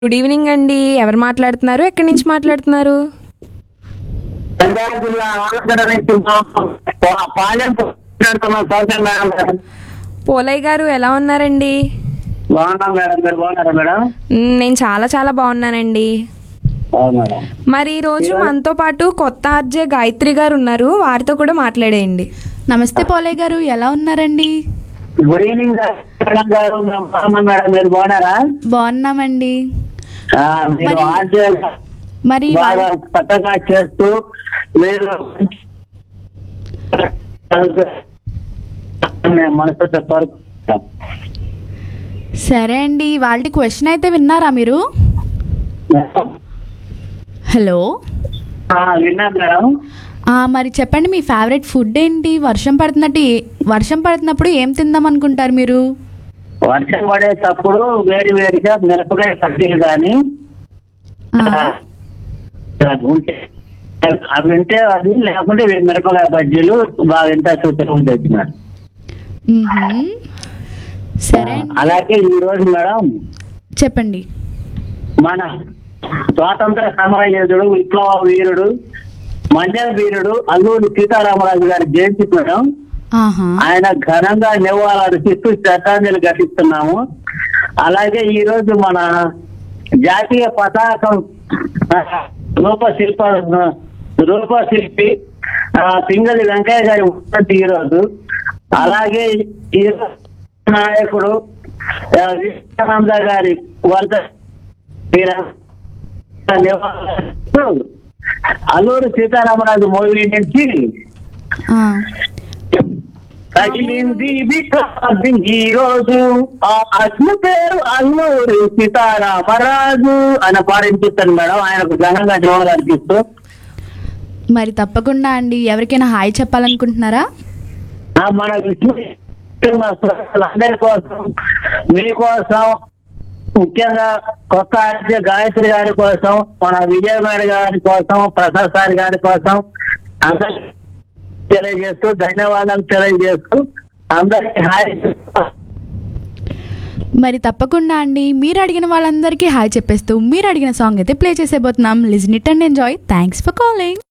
Good evening అండి ఎవరు మాట్లాడుతున్నారు ఎక్కడి నుంచి మాట్లాడుతున్నారు నంద్యాల జిల్లా ఆంధ్ర నుంచి పా- పాలెం మాట్లాడుతున్నాం సౌజన్ మేడం గారు. పోలయ్య గారు ఎలా ఉన్నారండి బాగున్నాం మేడం మీరు బాగున్నారా మేడం మ్, నేను చాలా చాలా బాగున్నానండి అవును మేడం మరి ఈ రోజు మనతో పాటు కొత్త ఆర్జే గాయత్రి గారు ఉన్నారు వారితో కూడా మాట్లాడేయండి నమస్తే పోలయ్య గారు ఎలా ఉన్నారండి గుడ్ ఈవినింగ్ మేడం గారు మేము బాగున్నాం మేడం మీరు బాగున్నారా బాగున్నామండి ఆ, మీరు మరి- ఆర్జే మరి బాగా వాళ్ళ- చక్కగా చేస్తూ మీరు మేము మనసుతో కోరుకుంటాం సరే అండి వాళ్ళ క్వశ్చన్ అయితే విన్నారా మీరు హలో ఆ, విన్నాం మేడం ఆ, మరి చెప్పండి మీ ఫేవరెట్ ఫుడ్ ఏంటి వర్షం పడుతున్నట్టు ఏ- వర్షం పడుతున్నప్పుడు ఏం తిందాం అనుకుంటారు మీరు వర్షం పడేటప్పుడు వేడి వేడిగా మిరపకాయ కడ్డీలు కానీ ఆ, అది ఉంటే అవి ఉంటే అది లేకుంటే మిరపకాయ బజ్జీలు బాగా ఎంత సూచన ఉంటుంది మేడం మ్మ్హ్మ్. సరే అండి అలాగే ఈ రోజు మేడం చెప్పండి మన స్వాతంత్ర సమరయోధుడు విప్లవ వీరుడు మంజల వీరుడు అల్లూరి సీతారామరాజు గారి జయంతి మేడం ఆహా ఆయన ఘనంగా నివాళులర్పిస్తూ శ్రద్ధాంజలి ఘటిస్తున్నాము అలాగే ఈ రోజు మన జాతీయ పతాకం రూపశిల్ప రూపశిల్పి ఆ, పింగళి వెంకయ్య గారి ఉన్నది ఈ రోజు అలాగే ఈ రోజు నాయకుడు ఆ, వివేకానంద గారి వర్ధ నివాళులర్పిస్తూ అల్లూరి సీతారామరాజు మూవీ నుంచి ఆ, తగిలింది వికాసి ఈ రోజు ఆ అగ్ని పేరు అల్లూరి సీతారామరాజు అని పాడించిస్తాను మేడం ఆయనకు ఘనంగా జవాబులు అనిపిస్తూ మరి తప్పకుండా అండి ఎవరికైనా హాయ్ చెప్పాలనుకుంటున్నారా ఆ మన విష్ణు అందరి కోసం మీకోసం ముఖ్యంగా కొత్త ఆర్య గాయత్రి గారి కోసం మన విజయ్ మేడ గారి కోసం ప్రసాద్ సార్ గారి కోసం అందరికి తెలియజేస్తూ ధన్యవాదాలు తెలియజేస్తూ అందరికి హాయ్ మరి తప్పకుండా అండి మీరు అడిగిన వాళ్ళందరికీ హాయ్ చెప్పేస్తూ మీరు అడిగిన సాంగ్ అయితే ప్లే చేసేబోతున్నాం listen it and enjoy thanks for calling